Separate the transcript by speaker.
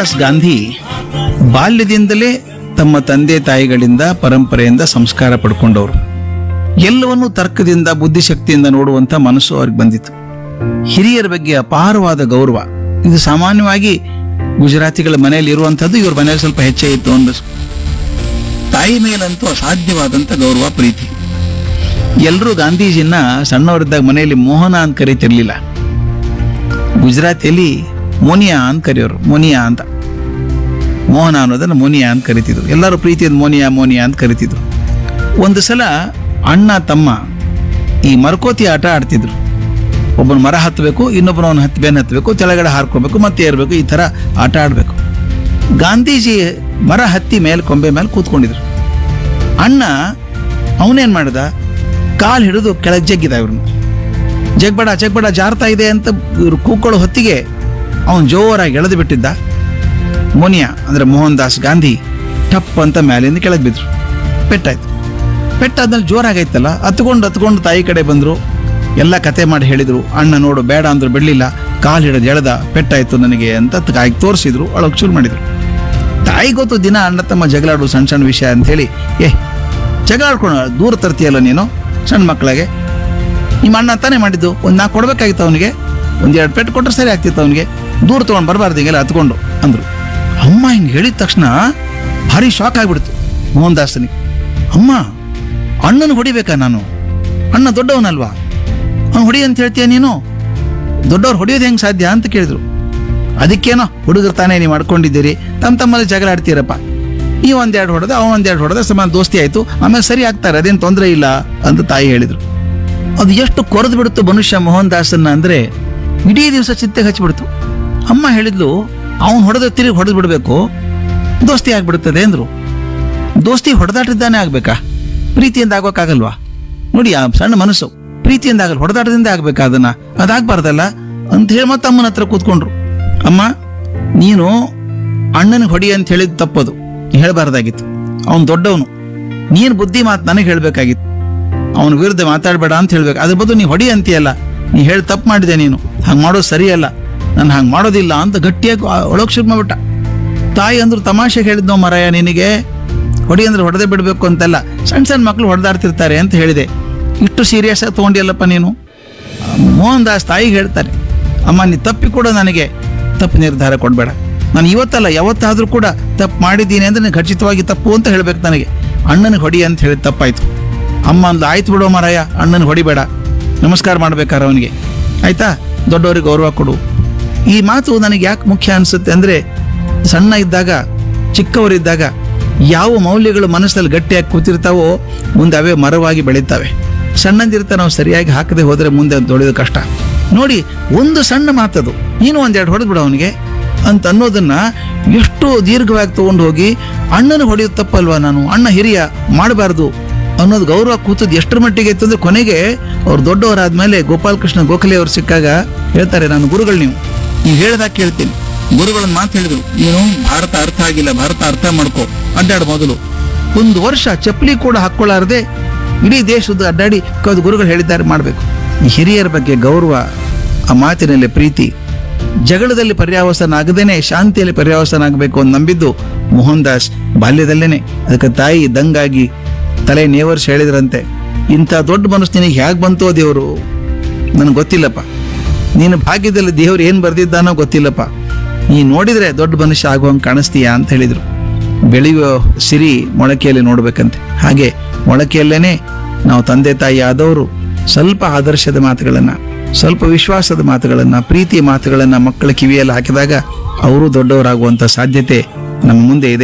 Speaker 1: ದಾಸ್ ಗಾಂಧಿ ಬಾಲ್ಯದಿಂದಲೇ ತಮ್ಮ ತಂದೆ ತಾಯಿಗಳಿಂದ ಪರಂಪರೆಯಿಂದ ಸಂಸ್ಕಾರ ಪಡ್ಕೊಂಡವರು ಎಲ್ಲವನ್ನೂ ತರ್ಕದಿಂದ ಬುದ್ಧಿಶಕ್ತಿಯಿಂದ ನೋಡುವಂತ ಮನಸ್ಸು ಅವ್ರಿಗೆ ಬಂದಿತ್ತು ಹಿರಿಯರ ಬಗ್ಗೆ ಅಪಾರವಾದ ಗೌರವ ಇದು ಸಾಮಾನ್ಯವಾಗಿ ಗುಜರಾತಿಗಳ ಮನೆಯಲ್ಲಿ ಇರುವಂತದ್ದು ಇವ್ರ ಮನೆಯಲ್ಲಿ ಸ್ವಲ್ಪ ಹೆಚ್ಚೇ ಇತ್ತು ಅನ್ನಿಸ್ತು ತಾಯಿ ಮೇಲಂತೂ ಅಸಾಧ್ಯವಾದಂತ ಗೌರವ ಪ್ರೀತಿ ಎಲ್ಲರೂ ಗಾಂಧೀಜಿನ ಸಣ್ಣವರಿದ್ದಾಗ ಮನೆಯಲ್ಲಿ ಮೋಹನ ಅಂತ ಕರೀತಿರ್ಲಿಲ್ಲ ಗುಜರಾತಿಯಲ್ಲಿ ಮೋನಿಯಾ ಅಂತ ಕರೆಯೋರು ಮೋನಿಯಾ ಅಂತ ಮೋಹನ ಅನ್ನೋದನ್ನ ಮೋನಿಯಾ ಅಂತ ಕರಿತಿದ್ರು ಎಲ್ಲರೂ ಪ್ರೀತಿಯಿಂದ ಮೋನಿಯಾ ಮೋನಿಯಾ ಅಂತ ಕರಿತಿದ್ರು ಒಂದು ಸಲ ಅಣ್ಣ ತಮ್ಮ ಈ ಮರಕೋತಿ ಆಟ ಆಡ್ತಿದ್ರು ಒಬ್ಬನ ಮರ ಹತ್ತಬೇಕು ಇನ್ನೊಬ್ಬನ ಅವನು ಹತ್ತು ಬೆನ್ನು ಹತ್ತಬೇಕು ಕೆಳಗಡೆ ಹಾರ್ಕೋಬೇಕು ಮತ್ತೆ ಏರ್ಬೇಕು ಈ ತರ ಆಟ ಆಡಬೇಕು ಗಾಂಧೀಜಿ ಮರ ಹತ್ತಿ ಮೇಲೆ ಕೊಂಬೆ ಮೇಲೆ ಕೂತ್ಕೊಂಡಿದ್ರು ಅಣ್ಣ ಅವನೇನ್ ಮಾಡ್ದ ಕಾಲ್ ಹಿಡಿದು ಕೆಳಗೆ ಜಗ್ಗಿದ ಇವ್ರನ್ನ ಜಗ್ಬೇಡ ಜಗ್ಬೇಡ ಜಾರ್ತಾ ಇದೆ ಅಂತ ಇವ್ರು ಕೂಕೊಳ್ಳೋ ಹೊತ್ತಿಗೆ ಅವನು ಜೋರಾಗಿ ಎಳೆದು ಬಿಟ್ಟಿದ್ದ ಮೋನಿಯಾ ಅಂದ್ರೆ ಮೋಹನ್ ದಾಸ್ ಗಾಂಧಿ ಟಪ್ ಅಂತ ಮೇಲಿಂದ ಕೆಳಗೆ ಬಿದ್ರು ಪೆಟ್ಟಾಯ್ತು ಪೆಟ್ಟಾದ್ಮೇಲೆ ಜೋರಾಗೈತಲ್ಲ ಹತ್ಕೊಂಡು ಹತ್ಕೊಂಡು ತಾಯಿ ಕಡೆ ಬಂದ್ರು ಎಲ್ಲ ಕತೆ ಮಾಡಿ ಹೇಳಿದ್ರು ಅಣ್ಣ ನೋಡು ಬೇಡ ಅಂದ್ರು ಬಿಡ್ಲಿಲ್ಲ ಕಾಲ್ ಹಿಡಿದು ಎಳೆದ ಪೆಟ್ಟಾಯ್ತು ನನಗೆ ಅಂತ ತಾಯಿಗೆ ತೋರಿಸಿದ್ರು ಅಳಗ್ ಶುರು ಮಾಡಿದ್ರು ತಾಯಿ ಗೊತ್ತು ದಿನ ಅಣ್ಣ ತಮ್ಮ ಜಗಳಾಡು ಸಣ್ಣ ಸಣ್ಣ ವಿಷಯ ಅಂತ ಹೇಳಿ ಏ ಜಗಳ ಆಡ್ಕೊಂಡು ದೂರ ತರ್ತೀಯಲ್ಲ ನೀನು ಸಣ್ಣ ಮಕ್ಕಳಿಗೆ ನಿಮ್ಮ ಅಣ್ಣ ತಾನೇ ಮಾಡಿದ್ದು ಒಂದು ನಾಲ್ಕು ಕೊಡ್ಬೇಕಾಗಿತ್ತು ಅವನಿಗೆ ಒಂದೆರಡು ಪೆಟ್ಟು ಕೊಟ್ಟರೆ ಸರಿ ಆಗ್ತಿತ್ತು ಅವನಿಗೆ ದೂರ ತೊಗೊಂಡು ಬರಬಾರ್ದು ಹಿಂಗೆಲ್ಲ ಹತ್ಕೊಂಡು ಅಂದ್ರು ಅಮ್ಮ ಹಿಂಗೆ ಹೇಳಿದ ತಕ್ಷಣ ಭಾರಿ ಶಾಕ್ ಆಗ್ಬಿಡ್ತು ಮೋಹನ್ ದಾಸನಿಗೆ ಅಮ್ಮ ಅಣ್ಣನ ಹೊಡಿಬೇಕಾ ನಾನು ಅಣ್ಣ ದೊಡ್ಡವನಲ್ವಾ ಅವ್ನು ಹೊಡಿ ಅಂತ ಹೇಳ್ತೀಯ ನೀನು ದೊಡ್ಡವ್ರು ಹೊಡಿಯೋದು ಹೆಂಗೆ ಸಾಧ್ಯ ಅಂತ ಕೇಳಿದ್ರು ಅದಕ್ಕೇನೋ ಹುಡುಗರು ತಾನೇ ನೀವು ಮಾಡ್ಕೊಂಡಿದ್ದೀರಿ ತಮ್ಮ ತಮ್ಮಲ್ಲಿ ಜಗಳ ಆಡ್ತೀರಪ್ಪ ಈ ಒಂದೆರಡು ಹೊಡೆದ ಅವನು ಒಂದೆರಡು ಹೊಡೆದ ಸಮಾನ ದೋಸ್ತಿ ಆಯ್ತು ಆಮೇಲೆ ಸರಿ ಆಗ್ತಾರೆ ಅದೇನು ತೊಂದರೆ ಇಲ್ಲ ಅಂತ ತಾಯಿ ಹೇಳಿದ್ರು ಅದು ಎಷ್ಟು ಕೊರೆದು ಬಿಡ್ತು ಮನುಷ್ಯ ಮೋಹನ್ ದಾಸನ್ನ ಅಂದ್ರೆ ಇಡೀ ದಿವಸ ಚಿತ್ತೆ ಹಚ್ಚಿಬಿಡ್ತು ಅಮ್ಮ ಹೇಳಿದ್ಲು ಅವನು ಹೊಡೆದ ತಿರುಗಿ ಹೊಡೆದು ಬಿಡಬೇಕು ದೋಸ್ತಿ ಆಗ್ಬಿಡುತ್ತದೆ ಅಂದ್ರು ದೋಸ್ತಿ ಹೊಡೆದಾಟದಿಂದಾನೇ ಆಗ್ಬೇಕಾ ಪ್ರೀತಿಯಿಂದ ಆಗೋಕ್ಕಾಗಲ್ವಾ ನೋಡಿ ಆ ಸಣ್ಣ ಮನಸ್ಸು ಪ್ರೀತಿಯಿಂದ ಆಗಲ್ಲ ಹೊಡೆದಾಟದಿಂದ ಆಗ್ಬೇಕಾ ಅದನ್ನ ಅದಾಗ್ಬಾರ್ದಲ್ಲ ಅಂತ ಹೇಳಿ ಮತ್ತೆ ಅಮ್ಮನ ಹತ್ರ ಕೂತ್ಕೊಂಡ್ರು ಅಮ್ಮ ನೀನು ಅಣ್ಣನಿಗೆ ಹೊಡಿ ಅಂತ ಹೇಳಿದ್ ತಪ್ಪದು ಹೇಳಬಾರ್ದಾಗಿತ್ತು ಅವನು ದೊಡ್ಡವನು ನೀನು ಬುದ್ಧಿ ಮಾತು ನನಗೆ ಹೇಳ್ಬೇಕಾಗಿತ್ತು ಅವನ ವಿರುದ್ಧ ಮಾತಾಡಬೇಡ ಅಂತ ಹೇಳ್ಬೇಕು ಅದ್ರ ಬದಲು ನೀ ಹೊಡಿ ಅಂತೀಯಲ್ಲ ನೀ ಹೇಳಿ ತಪ್ಪು ಮಾಡಿದೆ ನೀನು ಹಂಗೆ ಮಾಡೋದು ಸರಿಯಲ್ಲ ನಾನು ಹಂಗೆ ಮಾಡೋದಿಲ್ಲ ಅಂತ ಗಟ್ಟಿಯಾಗಿ ಒಳಗೆ ಶುರು ಮಾಡ್ಬಿಟ್ಟ ತಾಯಿ ಅಂದ್ರು ತಮಾಷೆ ಹೇಳಿದ್ನೋ ಮರಾಯ ನಿನಗೆ ಹೊಡಿ ಅಂದ್ರೆ ಹೊಡೆದೇ ಬಿಡಬೇಕು ಅಂತಲ್ಲ ಸಣ್ಣ ಸಣ್ಣ ಮಕ್ಕಳು ಹೊಡೆದಾಡ್ತಿರ್ತಾರೆ ಅಂತ ಹೇಳಿದೆ ಇಷ್ಟು ಸೀರಿಯಸ್ ಆಗಿ ತೊಗೊಂಡಿಲ್ಲಪ್ಪ ನೀನು ಮೋಹನ್ ದಾಸ್ ತಾಯಿಗೆ ಹೇಳ್ತಾರೆ ಅಮ್ಮ ನೀ ತಪ್ಪಿ ಕೂಡ ನನಗೆ ತಪ್ಪು ನಿರ್ಧಾರ ಕೊಡಬೇಡ ನಾನು ಇವತ್ತಲ್ಲ ಯಾವತ್ತಾದ್ರೂ ಕೂಡ ತಪ್ಪು ಮಾಡಿದ್ದೀನಿ ಅಂದ್ರೆ ನೀನು ಖಚಿತವಾಗಿ ತಪ್ಪು ಅಂತ ಹೇಳ್ಬೇಕು ನನಗೆ ಅಣ್ಣನಿಗೆ ಹೊಡಿ ಅಂತ ಹೇಳಿ ತಪ್ಪಾಯ್ತು ಅಮ್ಮ ಅಂದ್ಲು ಆಯ್ತು ಬಿಡೋ ಮಾರಾಯ ಅಣ್ಣನ ಹೊಡಿಬೇಡ ನಮಸ್ಕಾರ ಮಾಡ್ಬೇಕಾರ ಅವನಿಗೆ ಆಯ್ತಾ ದೊಡ್ಡವರಿಗೆ ಗೌರವ ಕೊಡು ಈ ಮಾತು ನನಗೆ ಯಾಕೆ ಮುಖ್ಯ ಅನ್ಸುತ್ತೆ ಅಂದ್ರೆ ಸಣ್ಣ ಇದ್ದಾಗ ಚಿಕ್ಕವರಿದ್ದಾಗ ಯಾವ ಮೌಲ್ಯಗಳು ಮನಸ್ಸಲ್ಲಿ ಗಟ್ಟಿಯಾಗಿ ಕೂತಿರ್ತಾವೋ ಮುಂದೆ ಅವೇ ಮರವಾಗಿ ಬೆಳೀತಾವೆ ಸಣ್ಣಂದಿರ್ತ ನಾವು ಸರಿಯಾಗಿ ಹಾಕದೆ ಹೋದ್ರೆ ಮುಂದೆ ಅದು ದೊಡ್ಡದು ಕಷ್ಟ ನೋಡಿ ಒಂದು ಸಣ್ಣ ಮಾತದು ನೀನು ಒಂದೆರಡು ಹೊಡೆದು ಬಿಡು ಅವನಿಗೆ ಅಂತ ಅನ್ನೋದನ್ನ ಎಷ್ಟು ದೀರ್ಘವಾಗಿ ತಗೊಂಡು ಹೋಗಿ ಅಣ್ಣನ ಹೊಡೆಯೋದು ತಪ್ಪಲ್ವಾ ನಾನು ಅಣ್ಣ ಹಿರಿಯ ಮಾಡಬಾರ್ದು ಅನ್ನೋದು ಗೌರವ ಕೂತದ್ದು ಎಷ್ಟರ ಮಟ್ಟಿಗೆ ಇತ್ತು ಅಂದ್ರೆ ಕೊನೆಗೆ ಅವ್ರು ದೊಡ್ಡವರಾದ್ಮೇಲೆ ಗೋಪಾಲಕೃಷ್ಣ ಗೋಖಲೆ ಅವ್ರು ಸಿಕ್ಕಾಗ ಹೇಳ್ತಾರೆ ನಾನು ಗುರುಗಳು ನೀವು ನೀವು ಹೇಳ್ದಾಗ ಕೇಳ್ತೀನಿ ಗುರುಗಳನ್ನ ಮಾತು ಹೇಳಿದ್ರು ನೀನು ಭಾರತ ಅರ್ಥ ಆಗಿಲ್ಲ ಭಾರತ ಅರ್ಥ ಮಾಡ್ಕೋ ಅಡ್ಡಾಡು ಮೊದಲು ಒಂದು ವರ್ಷ ಚಪ್ಪಲಿ ಕೂಡ ಹಾಕೊಳ್ಳಾರದೆ ಇಡೀ ದೇಶದ ಅಡ್ಡಾಡಿ ಕೌದು ಗುರುಗಳು ಹೇಳಿದ್ದಾರೆ ಮಾಡಬೇಕು ಈ ಹಿರಿಯರ ಬಗ್ಗೆ ಗೌರವ ಆ ಮಾತಿನಲ್ಲಿ ಪ್ರೀತಿ ಜಗಳದಲ್ಲಿ ಪರ್ಯಾವಸನ ಆಗದೇನೆ ಶಾಂತಿಯಲ್ಲಿ ಪರ್ಯಾವಸನ ಆಗಬೇಕು ಅಂತ ನಂಬಿದ್ದು ಮೋಹನ್ ದಾಸ್ ಬಾಲ್ಯದಲ್ಲೇನೆ ಅದಕ್ಕೆ ತಾಯಿ ದಂಗಾಗಿ ತಲೆ ನೇವರ್ಸ್ ಹೇಳಿದ್ರಂತೆ ಇಂಥ ದೊಡ್ಡ ಮನಸ್ಸು ನಿನಗೆ ಹೇಗೆ ಬಂತೋ ದೇವರು ನನಗೆ ಗೊತ್ತಿಲ್ಲಪ್ಪ ನೀನು ಭಾಗ್ಯದಲ್ಲಿ ದೇವ್ರು ಏನು ಬರ್ದಿದ್ದಾನೋ ಗೊತ್ತಿಲ್ಲಪ್ಪ ನೀ ನೋಡಿದ್ರೆ ದೊಡ್ಡ ಮನುಷ್ಯ ಆಗುವಂಗೆ ಕಾಣಿಸ್ತೀಯಾ ಅಂತ ಹೇಳಿದ್ರು ಬೆಳೆಯುವ ಸಿರಿ ಮೊಳಕೆಯಲ್ಲಿ ನೋಡ್ಬೇಕಂತೆ ಹಾಗೆ ಮೊಳಕೆಯಲ್ಲೇನೆ ನಾವು ತಂದೆ ತಾಯಿ ಆದವರು ಸ್ವಲ್ಪ ಆದರ್ಶದ ಮಾತುಗಳನ್ನ ಸ್ವಲ್ಪ ವಿಶ್ವಾಸದ ಮಾತುಗಳನ್ನ ಪ್ರೀತಿಯ ಮಾತುಗಳನ್ನ ಮಕ್ಕಳ ಕಿವಿಯಲ್ಲಿ ಹಾಕಿದಾಗ ಅವರು ದೊಡ್ಡವರಾಗುವಂತ ಸಾಧ್ಯತೆ ನಮ್ಮ ಮುಂದೆ ಇದೆ